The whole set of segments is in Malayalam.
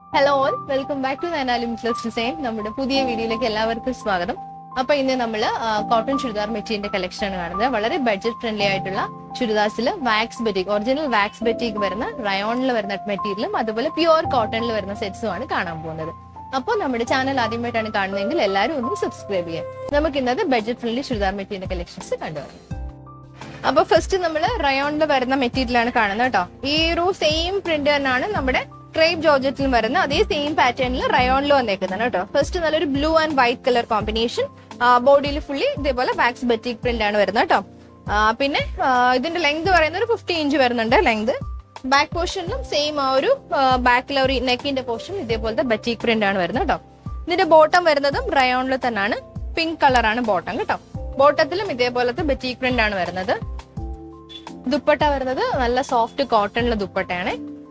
Hello all welcome back to നയനാലും പ്ലസ് ഡിസൈൻ നമ്മുടെ പുതിയ വീഡിയോയിലേക്ക് എല്ലാവർക്കും സ്വാഗതം അപ്പൊ ഇന്ന് നമ്മൾ കോട്ടൺ ചുരിദാർ മെറ്റീരിയലിന്റെ കളക്ഷൻ ആണ് കാണുന്നത് വളരെ ബഡ്ജറ്റ് ഫ്രണ്ട്ലി ആയിട്ടുള്ള ചുരിദാർസിൽ wax batik original wax batik വരുന്ന റയോണിൽ വരുന്ന മെറ്റീരിയലും അതുപോലെ പ്യുവർ കോട്ടണിൽ വരുന്ന സെറ്റ്സും ആണ് കാണാൻ പോകുന്നത് അപ്പോൾ നമ്മുടെ ചാനൽ ആദ്യമായിട്ടാണ് കാണുന്നതെങ്കിൽ എല്ലാവരും ഒന്ന് സബ്സ്ക്രൈബ് ചെയ്യാം നമുക്ക് ഇന്നത്തെ budget friendly churidar material collections കണ്ടുവരാം അപ്പൊ ഫസ്റ്റ് നമ്മൾ റയോണിൽ വരുന്ന മെറ്റീരിയൽ ആണ് കാണുന്നത് കേട്ടോ ഈ ഒരു സെയിം പ്രിന്റ് തന്നെയാണ് നമ്മുടെ ക്രേപ്പ് ജോർജറ്റിലും വരുന്ന അതേ സെയിം പാറ്റേണിൽ റയോണിൽ വന്നേക്കുന്നത് കേട്ടോ ഫസ്റ്റ് നല്ലൊരു blue and white colour combination ബോഡിയിൽ ഫുള്ളി ഇതേപോലെ ബാക്സ് ബറ്റിക് പ്രിന്റ് ആണ് വരുന്നത് കേട്ടോ ആ, പിന്നെ ആ, ഇതിന്റെ ലെങ്ത് പറയുന്നത് ഒരു ഫിഫ്റ്റി ഇഞ്ച് വരുന്നുണ്ട് ലെങ്ത് ബാക്ക് പോർഷനിലും സെയിം ആ ഒരു ബാക്കിലെ ഒരു നെക്കിന്റെ പോർഷൻ ഇതേപോലത്തെ ബറ്റിക് പ്രിന്റ് ആണ് വരുന്നത് കേട്ടോ ഇതിന്റെ ബോട്ടം വരുന്നതും റയോണിൽ തന്നെയാണ് പിങ്ക് കളറാണ് ബോട്ടം കേട്ടോ ബോട്ടത്തിലും ഇതേപോലത്തെ ബറ്റിക് പ്രിന്റ് ആണ് വരുന്നത് ദുപ്പട്ട വരുന്നത് നല്ല സോഫ്റ്റ് കോട്ടണിലെ ദുപ്പട്ടയാണ്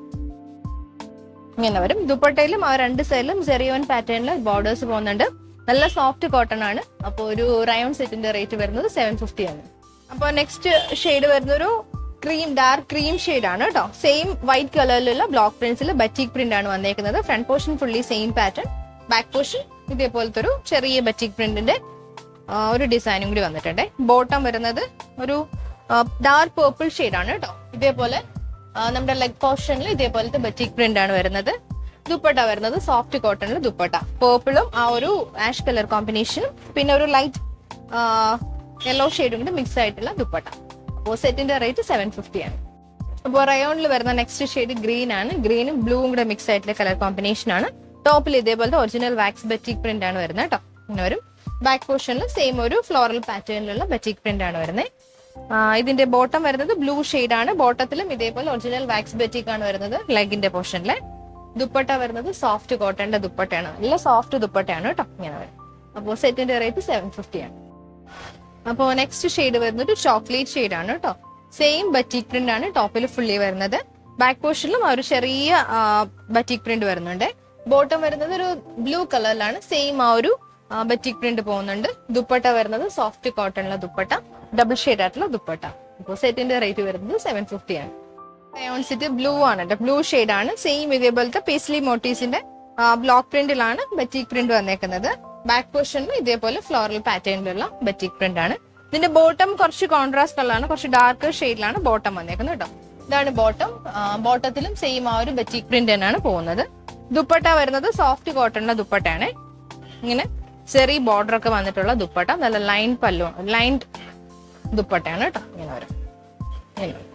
ഇങ്ങനെ വരും ദുപ്പട്ടയിലും ആ രണ്ട് സൈഡിലും സെറിയോൻ പാറ്റേണിൽ ബോർഡേഴ്സ് പോകുന്നുണ്ട് നല്ല സോഫ്റ്റ് കോട്ടൺ ആണ് അപ്പോൾ ഒരു റയോൺ സെറ്റിന്റെ റേറ്റ് വരുന്നത് സെവൻ ഫിഫ്റ്റി ആണ് അപ്പോൾ നെക്സ്റ്റ് ഷെയ്ഡ് വരുന്ന ഒരു ക്രീം ഡാർക്ക് ക്രീം ഷെയ്ഡ് ആണ് കേട്ടോ സെയിം വൈറ്റ് കളറിലുള്ള ബ്ലോക്ക് പ്രിന്റ്സിൽ ബറ്റിക് പ്രിന്റ് ആണ് വന്നേക്കുന്നത് front portion fully same pattern back portion ഇതേപോലത്തെ ഒരു ചെറിയ ബറ്റിക് പ്രിന്റിന്റെ ആ, ഒരു ഡിസൈനും കൂടി വന്നിട്ടുണ്ട് ബോട്ടം വരുന്നത് ഒരു ഡാർക്ക് പേർപ്പിൾ ഷെയ്ഡ് ആണ് കേട്ടോ ഇതേപോലെ ആ, നമ്മുടെ ലെഗ് പോർഷനിൽ ഇതേപോലത്തെ ബറ്റിക് പ്രിന്റ് ആണ് വരുന്നത് ദുപ്പട്ട വരുന്നത് സോഫ്റ്റ് കോട്ടണിൽ ദുപ്പട്ട പേർപ്പിളും ആ ഒരു ആഷ് കളർ കോമ്പിനേഷനും പിന്നെ ഒരു ലൈറ്റ് യെല്ലോ ഷെയ്ഡും കൂടി മിക്സ് ആയിട്ടുള്ള ദുപ്പട്ട അപ്പോൾ സെറ്റിന്റെ റേറ്റ് സെവൻ ഫിഫ്റ്റി ആണ് അപ്പോൾ റയോണിൽ വരുന്ന നെക്സ്റ്റ് ഷെയ്ഡ് ഗ്രീൻ ആണ് ഗ്രീനും ബ്ലൂവും കൂടെ മിക്സ് ആയിട്ടുള്ള കളർ കോമ്പിനേഷൻ ആണ് ടോപ്പിൽ ഇതേപോലത്തെ ഒറിജിനൽ വാക്സ് ബറ്റിക് പ്രിന്റ് ആണ് വരുന്നത് കേട്ടോ ഇങ്ങനെ വരും ബാക്ക് പോർഷനിൽ സെയിം ഒരു ഫ്ലോറൽ പാറ്റേണിലുള്ള ബറ്റിക് പ്രിന്റ് ആണ് വരുന്നത് ഇതിന്റെ ബോട്ടം വരുന്നത് ബ്ലൂ ഷെയ്ഡ് ആണ് ബോട്ടത്തിലും ഇതേപോലെ ഒറിജിനൽ വാക്സ് ബറ്റിക് ആണ് വരുന്നത് ലെഗിന്റെ പോർഷനിലെ ദുപ്പട്ട വരുന്നത് സോഫ്റ്റ് കോട്ടന്റെ ദുപ്പട്ടയാണ് നല്ല സോഫ്റ്റ് ദുപ്പട്ടയാണ് കേട്ടോ ഇങ്ങനെ വരും അപ്പോൾ സെറ്റിന്റെ റേറ്റ് സെവൻ ഫിഫ്റ്റി ആണ് അപ്പോൾ നെക്സ്റ്റ് ഷെയ്ഡ് വരുന്നത് ചോക്ലേറ്റ് ഷെയ്ഡ് ആണ് കേട്ടോ സെയിം ബറ്റിക് പ്രിന്റ് ആണ് ടോപ്പിൽ ഫുള്ളി വരുന്നത് ബാക്ക് പോർഷനിലും ആ ഒരു ചെറിയ ബറ്റിക് പ്രിന്റ് വരുന്നുണ്ട് ബോട്ടം വരുന്നത് ഒരു ബ്ലൂ കളറിലാണ് സെയിം ആ ഒരു ബറ്റിക് പ്രിന്റ് പോകുന്നുണ്ട് ദുപ്പട്ട വരുന്നത് സോഫ്റ്റ് കോട്ടണിലെ ദുപ്പട്ട ഡബിൾ ഷെയ്ഡ് ആയിട്ടുള്ള ദുപ്പട്ട അപ്പോൾ സെറ്റിന്റെ റേറ്റ് വരുന്നത് സെവൻ ഫിഫ്റ്റി ആണ് സിറ്റ് ബ്ലൂ ആണ് കേട്ടോ ബ്ലൂ ഷെയ്ഡ് ആണ് സെയിം ഇതേപോലത്തെ പേസ്ലി മോട്ടീസിന്റെ ബ്ലോക്ക് പ്രിന്റിലാണ് ബറ്റിക് പ്രിന്റ് വന്നേക്കുന്നത് ബാക്ക് പോർഷനിൽ ഇതേപോലെ ഫ്ലോറൽ പാറ്റേണിലുള്ള ബറ്റിക് പ്രിന്റ് ആണ് ഇതിന്റെ ബോട്ടം കുറച്ച് കോൺട്രാസ്റ്റ് കളറാണ് കുറച്ച് ഡാർക്ക് ഷെയ്ഡിലാണ് ബോട്ടം വന്നേക്കുന്നത് കേട്ടോ ഇതാണ് ബോട്ടം ബോട്ടത്തിലും സെയിം ആ ഒരു ബറ്റിക് പ്രിന്റ് തന്നെയാണ് പോകുന്നത് ദുപ്പട്ട വരുന്നത് സോഫ്റ്റ് കോട്ടണിലെ ദുപ്പട്ടയാണ് ഇങ്ങനെ ചെറിയ ബോർഡർ ഒക്കെ വന്നിട്ടുള്ള ദുപ്പട്ട നല്ല ലൈൻ പല്ലു ലൈൻഡ് ദുപ്പട്ടയാണ് കേട്ടോ ഇങ്ങനെ വരും ഇങ്ങനെ വരും.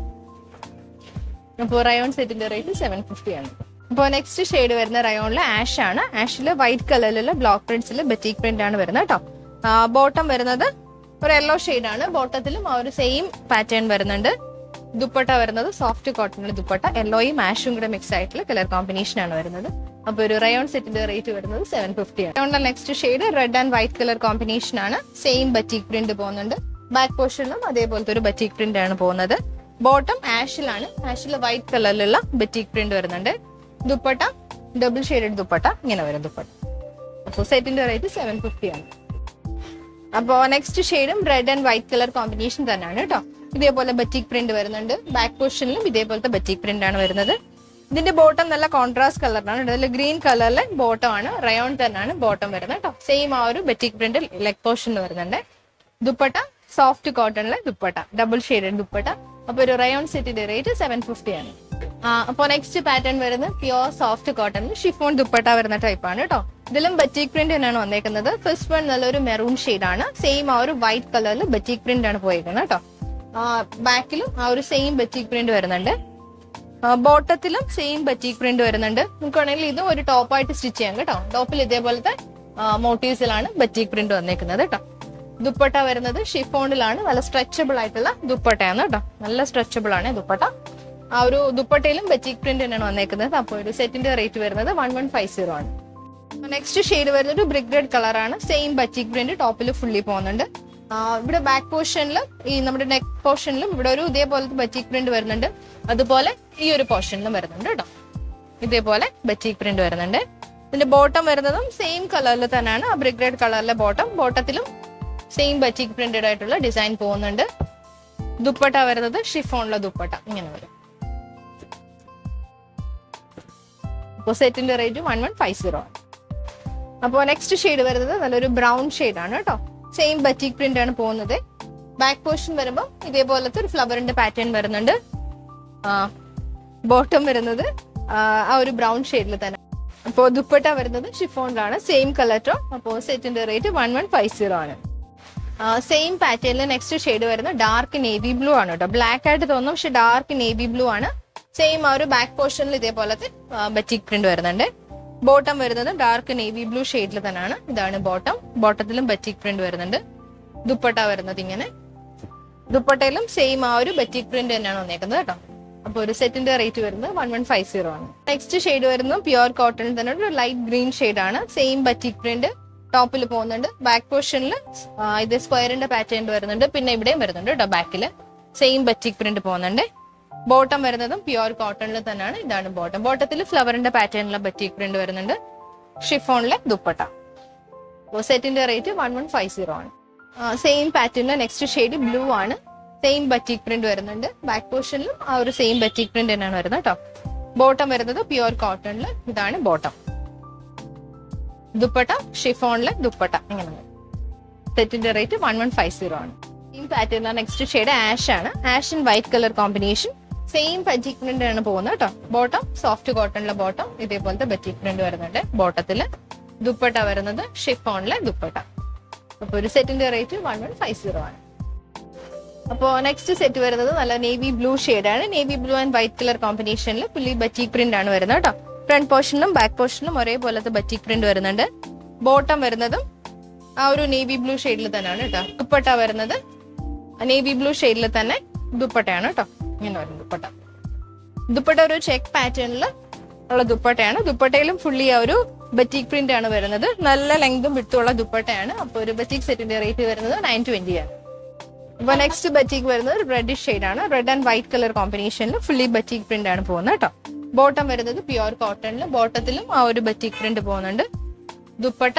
അപ്പോൾ റയോൺ സെറ്റിന്റെ റേറ്റ് സെവൻ ഫിഫ്റ്റി ആണ് അപ്പോൾ നെക്സ്റ്റ് ഷെയ്ഡ് വരുന്ന റയോണിൽ ആഷ് ആണ് ആഷിൽ വൈറ്റ് കളറിലുള്ള ബ്ലോക്ക് പ്രിന്റ്സിൽ ബറ്റീക് പ്രിന്റ് ആണ് വരുന്നത് കേട്ടോ ബോട്ടം വരുന്നത് ഒരു യെല്ലോ ഷെയ്ഡ് ആണ് ബോട്ടത്തിലും ആ ഒരു സെയിം പാറ്റേൺ വരുന്നുണ്ട് ദുപ്പട്ട വരുന്നത് സോഫ്റ്റ് കോട്ടണിൽ ദുപ്പട്ട യെല്ലോയും ആഷും കൂടെ മിക്സ് ആയിട്ടുള്ള കളർ കോമ്പിനേഷൻ ആണ് വരുന്നത് അപ്പോൾ ഒരു റയോൺ സെറ്റിന്റെ റേറ്റ് വരുന്നത് സെവൻ ഫിഫ്റ്റി ആണ് റയോണിലെ next shade red and white colour combination ആണ് സെയിം ബറ്റീക് പ്രിന്റ് പോകുന്നുണ്ട് ബാക്ക് പോർഷനിലും അതേപോലത്തെ ഒരു ബറ്റീക് പ്രിന്റ് ആണ് പോകുന്നത് ബോട്ടം ആഷിലാണ് ആഷിൽ വൈറ്റ് കളറിലുള്ള ബറ്റീക് പ്രിന്റ് വരുന്നുണ്ട് ദുപ്പട്ട ഡബിൾ ഷെയ്ഡഡ് ദുപ്പട്ട ഇങ്ങനെ വരും ദുപ്പട്ട അപ്പോൾ സെറ്റിന്റെ റേറ്റ് സെവൻ ഫിഫ്റ്റി ആണ് അപ്പോൾ നെക്സ്റ്റ് ഷെയ്ഡും red and white colour combination തന്നെയാണ് കേട്ടോ ഇതേപോലെ ബറ്റിക് പ്രിന്റ് വരുന്നുണ്ട് ബാക്ക് പോർഷനിലും ഇതേപോലത്തെ ബറ്റിക് പ്രിന്റ് ആണ് വരുന്നത് ഇതിന്റെ ബോട്ടം നല്ല കോൺട്രാസ്റ്റ് കളറിലാണ് ഇതിൽ ഗ്രീൻ കളറിലെ ബോട്ടം ആണ് റയോൺ തന്നെയാണ് ബോട്ടം വരുന്നത് കേട്ടോ സെയിം ആ ഒരു ബറ്റിക് പ്രിന്റ് ലെഗ് പോർഷനിൽ വരുന്നുണ്ട് ദുപ്പട്ട സോഫ്റ്റ് കോട്ടണിലെ ദുപ്പട്ട ഡബിൾ ഷെയ്ഡഡ് ദുപ്പട്ട അപ്പൊ ഒരു റയോൺ സെറ്റിന്റെ റേറ്റ് സെവൻ ഫിഫ്റ്റി ആണ് അപ്പോൾ നെക്സ്റ്റ് പാറ്റേൺ വരുന്നത് പ്യുവർ സോഫ്റ്റ് കോട്ടണിൽ ഷിഫോൺ ദുപ്പട്ട വരുന്ന ടൈപ്പ് ആണ് കേട്ടോ ഇതിലും ബറ്റീക് പ്രിന്റ് തന്നെയാണ് വന്നേക്കുന്നത് ഫസ്റ്റ് വൺ നല്ലൊരു മെറൂൺ ഷെയ്ഡ് ആണ് സെയിം ആ ഒരു വൈറ്റ് കളറിൽ ബറ്റീക് പ്രിന്റ് ആണ് പോയേക്കുന്നത് കേട്ടോ ബാക്കിലും ആ ഒരു സെയിം ബറ്റീക് പ്രിന്റ് വരുന്നുണ്ട് ബോട്ടത്തിലും സെയിം ബറ്റീക് പ്രിന്റ് വരുന്നുണ്ട് നമുക്ക് വേണമെങ്കിൽ ഇതും ഒരു ടോപ്പായിട്ട് സ്റ്റിച്ച് ചെയ്യാം കേട്ടോ ടോപ്പിൽ ഇതേപോലത്തെ മോട്ടീവ്സിലാണ് ബറ്റീക് പ്രിന്റ് വന്നേക്കുന്നത് കേട്ടോ ദുപ്പട്ട വരുന്നത് ഷിഫോണിലാണ് നല്ല സ്ട്രെച്ചബിൾ ആയിട്ടുള്ള ദുപ്പട്ടയാണ് കേട്ടോ നല്ല സ്ട്രെച്ചബിൾ ആണ് ദുപ്പട്ട ആ ഒരു ദുപ്പട്ടയിലും ബറ്റീക് പ്രിന്റ് തന്നെയാണ് വന്നേക്കുന്നത് അപ്പോൾ ഒരു സെറ്റിന്റെ റേറ്റ് വരുന്നത് വൺ വൺ ഫൈവ് സീറോ ആണ് നെക്സ്റ്റ് ഷെയ്ഡ് വരുന്നത് ഒരു ബ്രിക്ക് റെഡ് കളറാണ് സെയിം ബറ്റീക് പ്രിന്റ് ടോപ്പിൽ ഫുള്ളി പോകുന്നുണ്ട് ആ, ഇവിടെ ബാക്ക് പോർഷനിലും ഈ നമ്മുടെ നെക്ക് പോർഷനിലും ഇവിടെ ഒരു ഇതേപോലത്തെ ബറ്റീക് പ്രിന്റ് വരുന്നുണ്ട് അതുപോലെ ഈ ഒരു പോർഷനിലും വരുന്നുണ്ട് കേട്ടോ ഇതേപോലെ ബറ്റീക് പ്രിന്റ് വരുന്നുണ്ട് ഇതിന്റെ ബോട്ടം വരുന്നതും സെയിം കളറിൽ തന്നെയാണ് ആ ബ്രിക്ക് റെഡ് കളറിലെ ബോട്ടം ബോട്ടത്തിലും സെയിം ബറ്റീക് പ്രിന്റഡ് ആയിട്ടുള്ള ഡിസൈൻ പോകുന്നുണ്ട് ദുപ്പട്ട വരുന്നത് ഷിഫോണിലെ ദുപ്പട്ട ഇങ്ങനെ വരും അപ്പോൾ സെറ്റിന്റെ rate one one five zero ആണ് അപ്പോൾ നെക്സ്റ്റ് ഷെയ്ഡ് വരുന്നത് നല്ലൊരു ബ്രൗൺ ആണ് കേട്ടോ സെയിം ബറ്റിക് പ്രിന്റ് ആണ് പോകുന്നത് ബാക്ക് പോർഷൻ വരുമ്പോൾ ഇതേപോലത്തെ ഒരു ഫ്ലവറിന്റെ പാറ്റേൺ വരുന്നുണ്ട് ബോട്ടം വരുന്നത് ആ, ആ ഒരു ബ്രൗൺ ഷെയ്ഡിൽ തന്നെ അപ്പോൾ ദുപ്പട്ട വരുന്നത് ഷിഫോണിലാണ് സെയിം കളർ ടോ അപ്പോൾ സെറ്റിന്റെ rate one one five zero ആണ് സെയിം പാറ്റേണിൽ നെക്സ്റ്റ് ഷെയ്ഡ് വരുന്നത് ഡാർക്ക് നേവി ബ്ലൂ ആണ് കേട്ടോ ബ്ലാക്ക് ആയിട്ട് തോന്നും പക്ഷെ ഡാർക്ക് നേവി ബ്ലൂ ആണ് സെയിം ആ ഒരു ബാക്ക് പോർഷനിൽ ഇതേപോലത്തെ ബറ്റിക് പ്രിന്റ് വരുന്നുണ്ട് ബോട്ടം വരുന്നത് ഡാർക്ക് നേവി ബ്ലൂ ഷെയ്ഡിൽ തന്നെയാണ് ഇതാണ് ബോട്ടം ബോട്ടത്തിലും ബറ്റിക് പ്രിന്റ് വരുന്നുണ്ട് ദുപ്പട്ട വരുന്നത് ഇങ്ങനെ ദുപ്പട്ടയിലും സെയിം ആ ഒരു ബറ്റിക് പ്രിന്റ് തന്നെയാണ് വന്നേക്കുന്നത് കേട്ടോ അപ്പൊ ഒരു സെറ്റിന്റെ റേറ്റ് വരുന്നത് വൺ വൺ ഫൈവ് സീറോ ആണ് നെക്സ്റ്റ് ഷെയ്ഡ് വരുന്നത് പ്യുവർ കോട്ടണിൽ തന്നെ ഒരു ലൈറ്റ് ഗ്രീൻ ഷെയ്ഡ് ആണ് സെയിം ബറ്റിക് പ്രിന്റ് ടോപ്പിൽ പോകുന്നുണ്ട് ബാക്ക് പോർഷനിൽ ഇത് സ്ക്വയറിന്റെ പാറ്റേൺ വരുന്നുണ്ട് പിന്നെ ഇവിടെയും വരുന്നുണ്ട് കേട്ടോ ബാക്കിൽ സെയിം ബറ്റിക് പ്രിന്റ് പോകുന്നുണ്ട് ബോട്ടം വരുന്നതും പ്യുവർ കോട്ടണിൽ തന്നെയാണ് ഇതാണ് ബോട്ടം ബോട്ടത്തിൽ ഫ്ലവറിന്റെ പാറ്റേണിലെ ബറ്റിക് പ്രിന്റ് വരുന്നുണ്ട് ഷിഫോണിലെ ദുപ്പട്ട അപ്പോൾ സെറ്റിന്റെ rate one one five zero ആണ് സെയിം പാറ്റേണിലെ നെക്സ്റ്റ് ഷെയ്ഡ് ബ്ലൂ ആണ് സെയിം ബറ്റിക് പ്രിന്റ് വരുന്നുണ്ട് ബാക്ക് പോർഷനിലും ആ ഒരു സെയിം ബറ്റിക് പ്രിന്റ് തന്നെയാണ് വരുന്നത് കേട്ടോ ബോട്ടം വരുന്നത് പ്യുവർ കോട്ടണിൽ ഇതാണ് ബോട്ടം ദുപ്പട്ട ഷിഫോണിലെ ദുപ്പട്ട ഇങ്ങനെ സെറ്റിന്റെ rate one one five zero ആണ് സെയിം പാറ്റേണിലാണ് നെക്സ്റ്റ് ഷെയ്ഡ് ആഷ് ആണ് ash and white colour combination same batik print ആണ് പോകുന്നത് കേട്ടോ ബോട്ടം സോഫ്റ്റ് കോട്ടണിലെ ബോട്ടം ഇതേപോലത്തെ ബറ്റിക് പ്രിന്റ് വരുന്നുണ്ട് ബോട്ടത്തില് ദുപ്പട്ട വരുന്നത് ഷിഫോണിലെ ദുപ്പട്ട അപ്പൊ ഒരു സെറ്റിന്റെ rate one one five zero ആണ് അപ്പോ നെക്സ്റ്റ് സെറ്റ് വരുന്നത് നല്ല നേവി ബ്ലൂ ആണ് navy blue and white colour കോമ്പിനേഷനിൽ പുള്ളി ബറ്റിക് പ്രിന്റ് ആണ് വരുന്നത് കേട്ടോ ഫ്രണ്ട് പോർഷനിലും ബാക്ക് പോർഷനിലും ഒരേപോലത്തെ ബറ്റിക് പ്രിന്റ് വരുന്നുണ്ട് ബോട്ടം വരുന്നതും ആ ഒരു നേവി ബ്ലൂ ഷെയ്ഡിൽ തന്നെയാണ് കേട്ടോ ദുപ്പട്ട വരുന്നത് നേവി ബ്ലൂ ഷെയ്ഡിൽ തന്നെ ദുപ്പട്ടയാണ് കേട്ടോ ഇങ്ങനെ വരും ദുപ്പട്ട ദുപ്പട്ട ഒരു ചെക്ക് പാറ്റേണിൽ ഉള്ള ദുപ്പട്ടയാണ് ദുപ്പട്ടയിലും ഫുള്ളി ആ ഒരു ബറ്റിക് പ്രിന്റ് ആണ് വരുന്നത് നല്ല ലെങ്തും വിട്ടുള്ള ദുപ്പട്ടയാണ് അപ്പൊ ഒരു ബറ്റിക് സെറ്റിന്റെ റേറ്റ് വരുന്നത് നയൻ ട്വന്റി ആണ് അപ്പൊ നെക്സ്റ്റ് ബറ്റിക് വരുന്നത് റെഡിഷ് ഷെയ്ഡ് ആണ് റെഡ് ആൻഡ് വൈറ്റ് കളർ കോമ്പിനേഷനിൽ ഫുള്ളി ബറ്റിക് പ്രിന്റ് ആണ് പോകുന്നത് കേട്ടോ ബോട്ടം വരുന്നത് പ്യുവർ കോട്ടണിൽ ബോട്ടത്തിലും ആ ഒരു ബറ്റിക് പ്രിന്റ് പോകുന്നുണ്ട് ദുപ്പട്ട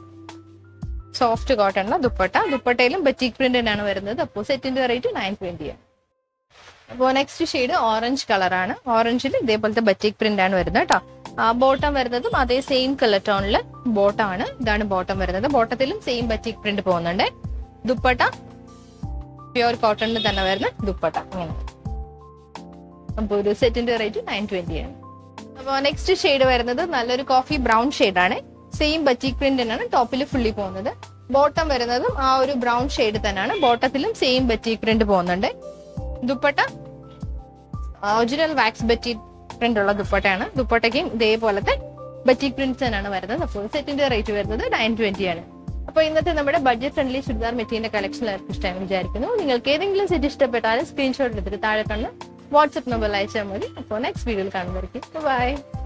സോഫ്റ്റ് കോട്ടണിലെ ദുപ്പട്ട ദുപ്പട്ടയിലും ബറ്റിക് പ്രിന്റ് തന്നെയാണ് വരുന്നത് അപ്പോൾ സെറ്റിന്റെ റേറ്റ് നയൻ ട്വന്റി ആണ് അപ്പോൾ നെക്സ്റ്റ് ഷെയ്ഡ് ഓറഞ്ച് കളറാണ് ഓറഞ്ചിൽ ഇതേപോലത്തെ ബറ്റിക് പ്രിന്റ് ആണ് വരുന്നത് കേട്ടോ ആ ബോട്ടം വരുന്നതും അതേ സെയിം കളർ ടോണിൽ ബോട്ടമാണ് ഇതാണ് ബോട്ടം വരുന്നത് ബോട്ടത്തിലും സെയിം ബറ്റിക് പ്രിന്റ് പോകുന്നുണ്ട് ദുപ്പട്ട പ്യുവർ കോട്ടണിൽ തന്നെ വരുന്ന ദുപ്പട്ട ഇങ്ങനെ അപ്പോൾ ഒരു സെറ്റിന്റെ റേറ്റ് നയൻ ട്വന്റി ആണ് അപ്പോൾ നെക്സ്റ്റ് ഷെയ്ഡ് വരുന്നത് നല്ലൊരു കോഫി ബ്രൗൺ ആണ് സെയിം ബറ്റിക് പ്രിന്റ് തന്നെയാണ് ടോപ്പിൽ ഫുള്ളി പോകുന്നത് ബോട്ടം വരുന്നതും ആ ഒരു ബ്രൗൺ ഷെയ്ഡ് തന്നെയാണ് ബോട്ടത്തിലും സെയിം ബറ്റിക് പ്രിന്റ് പോകുന്നുണ്ട് dupatta original wax batik print ഉള്ള ദുപ്പട്ടയാണ് ദുപ്പട്ടയ്ക്കും ഇതേപോലത്തെ ബറ്റിക് പ്രിന്റ്സ് തന്നെയാണ് വരുന്നത് അപ്പോൾ സെറ്റിന്റെ റേറ്റ് വരുന്നത് നയൻ ട്വന്റി ആണ് അപ്പോൾ ഇന്നത്തെ നമ്മുടെ budget friendly churidar material collection എല്ലാവർക്കും ഇഷ്ടമായി വിചാരിക്കുന്നു നിങ്ങൾക്ക് ഏതെങ്കിലും സെറ്റ് ഇഷ്ടപ്പെട്ടാലും സ്ക്രീൻഷോട്ട് എടുത്തിട്ട് താഴെ കണ്ട് വാട്സ്ആപ്പ് നമ്പറിൽ അയച്ചാൽ മതി അപ്പോൾ നെക്സ്റ്റ് വീഡിയോയിൽ കാണുന്നതായിരിക്കും ബൈ